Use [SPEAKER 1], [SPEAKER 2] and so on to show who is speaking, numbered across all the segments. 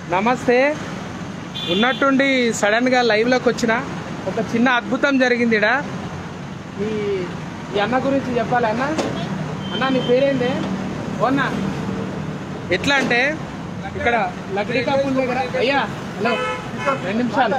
[SPEAKER 1] నమస్తే ఉన్నట్టుండి సడన్గా లైవ్లోకి వచ్చిన ఒక చిన్న అద్భుతం జరిగింది ఇడ ఈ ఈ అన్న గురించి చెప్పాలి అన్న అన్న నీ పేరేంది ఓ అన్న ఎట్లా అంటే ఇక్కడ లక్డీ కాపుల దగ్గర అయ్యా హలో రెండు నిమిషాలు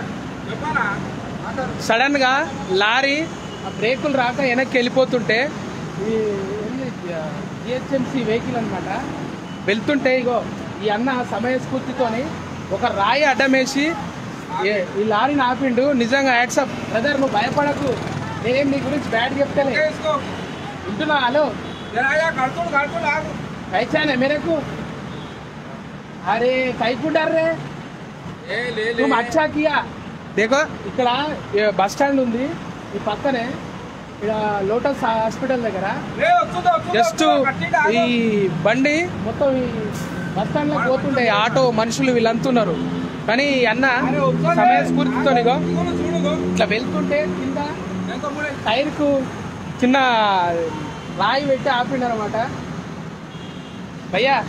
[SPEAKER 1] సడన్ గా లారీ ఆ బ్రేకులు రాక వెనక్కి వెళ్ళిపోతుంటే ఈ జిహెచ్ఎంసి వెహికల్ అన్నమాట వెళ్తుంటే ఇగో ఈ అన్న సమయస్ఫూర్తితోని ఒక రాయి అడ్డమేసి ఏ- ఈ లారీని ఆపిండు నిజంగా యాడ్సప్ బ్రదర్ నువ్వు భయపడకు నేనేం నీ గురించి బ్యాడ్ చెప్తానే వింటున్నా హలో कैसा है मेरे को अरे कई डर रहे तुम अच्छा किया देखो ఇక్కడ ఏ బస్ స్టాండ్ ఉంది ఈ పక్కనే ఇక్కడ లోటస్ హాస్పిటల్ దగ్గర జస్ట్ ఈ బండి మొత్తం ఈ బస్ స్టాండ్ లో పోతుండే ఆటో మనుషులు వీళ్ళంతున్నారు కానీ ఈ అన్న సమయస్ఫూర్తితో ఇగో ఇట్లా వెళ్తుంటే కింద టైర్ కు చిన్న రాయి పెట్టి ఆపిండు అనమాట భయ్యా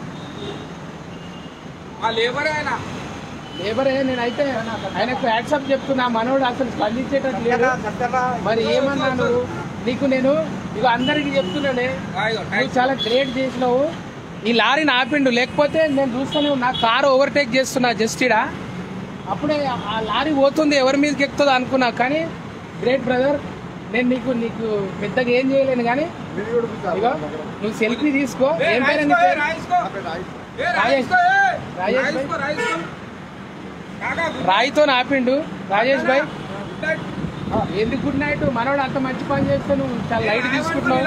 [SPEAKER 2] లేబర్ ఆయన
[SPEAKER 1] లేబరే నేనైతే ఆయనకు యాక్సెప్ట్ చెప్తున్నా మనోడు అసలు స్పందించేటట్టు లేడు మరి ఏమన్నా నువ్వు నీకు నేను ఇక అందరికి చెప్తున్నానే నువ్వు చాలా గ్రేట్ చేసినావు ఈ లారీని ఆపిండు లేకపోతే నేను చూస్తూనే ఉన్నా కారు ఓవర్టేక్ చేస్తున్నా జస్ట్ ఇడ అప్పుడే ఆ లారీ పోతుంది ఎవరి మీదకి ఎక్కుతుందో అనుకున్నా కానీ గ్రేట్ బ్రదర్ నేను నీకు నీకు పెద్దగా ఏం చేయలేను కానీ ఇగో నువ్వు సెల్ఫీ తీసుకో ఏం పేరు నీ పేరు? రాజేష్. రాజేష్ భాయ్. రాయితో ఆపిండు రాజేష్ భాయ్ ఎందుకు గుడ్ నైట్ మనోడు అంత మంచి పని చేస్తే నువ్వు చాలా లైట్ తీసుకుంటున్నావు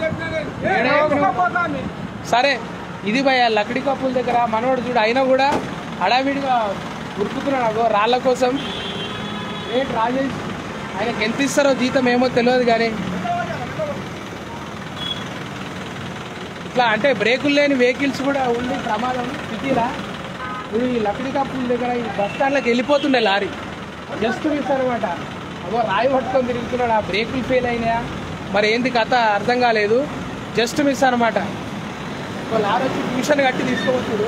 [SPEAKER 1] సరే ఇది భయ లకడి కప్పుల దగ్గర మనోడు చూడు అయినా కూడా హడావిడిగా ఉరుకుతున్నాడు అగో రాళ్ళ కోసం రేట్ రాజేష్ ఆయనకి ఎంత ఇస్తారో జీతం ఏమో తెలియదు కానీ ఇట్లా అంటే బ్రేకులు లేని వెహికల్స్ కూడా ఉండి ప్రమాదం సిటీలా ఇప్పుడు ఈ లకడి కప్పుల దగ్గర ఈ బస్ స్టాండ్లోకి వెళ్ళిపోతుండే లారీ జస్ట్ మిస్ అనమాట అగో రాయి పట్టుకొని తిరుగుతున్నాడు ఆ బ్రేకులు ఫెయిల్ అయినాయా మరి ఏంది కథ అర్థం కాలేదు జస్ట్ మిస్ అనమాట ఒక లారీ వచ్చి ట్యూషన్ కట్టి తీసుకోవచ్చుడు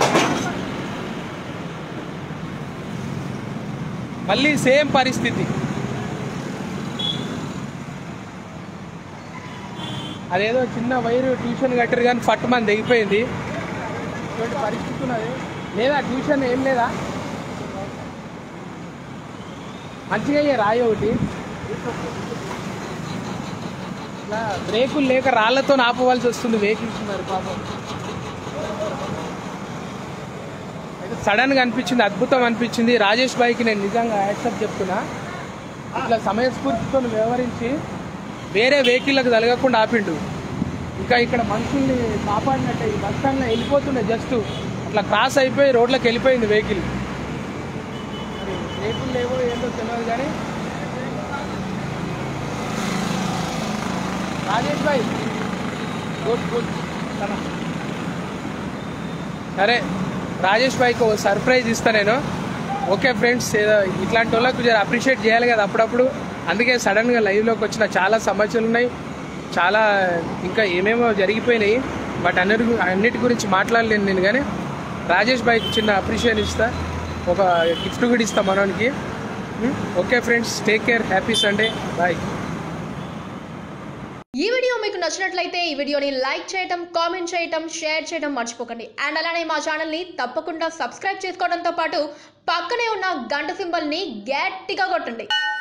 [SPEAKER 1] మళ్ళీ సేమ్ పరిస్థితి అదేదో చిన్న వైరు ట్యూషన్ కట్టారు కానీ ఫట్ మంది దిగిపోయింది ఇటువంటి పరిస్థితి ఉన్నది లేదా ట్యూషన్ ఏం లేదా మంచిగా అయ్యే రాయి ఒకటి ఇట్లా బ్రేకులు లేక రాళ్లతో ఆపవలసి వస్తుంది వెహికల్స్ ఉన్నారు పాపం అయితే సడన్ గా అనిపించింది అద్భుతం అనిపించింది రాజేష్ బాయ్కి నేను నిజంగా యాక్సెప్ట్ చెప్తున్నా ఇట్లా సమయస్ఫూర్తితో వ్యవహరించి వేరే వెహికల్లకు తలగకుండా ఆపిండు ఇంకా ఇక్కడ మనుషుల్ని కాపాడినట్టే ఈ బస్ స్టాండ్లో వెళ్ళిపోతుండే జస్ట్ అట్లా క్రాస్ అయిపోయి రోడ్లకు వెళ్ళిపోయింది వెహికల్ మరి వెహికల్ లేవో ఏంటో తెలియదు కానీ రాజేష్ భాయ్ గుడ్ గుడ్ సరే రాజేష్ భాయ్కి ఒక సర్ప్రైజ్ ఇస్తా నేను ఓకే ఫ్రెండ్స్ ఏదో ఇట్లాంటి వాళ్ళకు జర అప్రిషియేట్ చేయాలి కదా అప్పుడప్పుడు అందుకే సడన్గా లైవ్లోకి వచ్చిన చాలా సమస్యలు ఉన్నాయి చాలా ఇంకా ఏమేమో జరిగిపోయినాయి బట్ అన్నిటి గు- అన్నిటి గురించి మాట్లాడలేను నేను కానీ రాజేష్ భాయ్కి చిన్న అప్రిషియేషన్ ఇస్తా ఒక గిఫ్ట్ కూడా ఇస్తా మనోనికి okay friends take care happy Sunday bye
[SPEAKER 3] ఈ వీడియో మీకు నచ్చినట్లయితే ఈ వీడియోని లైక్ చేయటం కామెంట్ చేయటం షేర్ చేయడం మర్చిపోకండి అండ్ అలానే మా ఛానల్ని తప్పకుండా సబ్స్క్రైబ్ చేసుకోవడంతో పాటు పక్కనే ఉన్న గంట సింబల్ని గట్టిగా కొట్టండి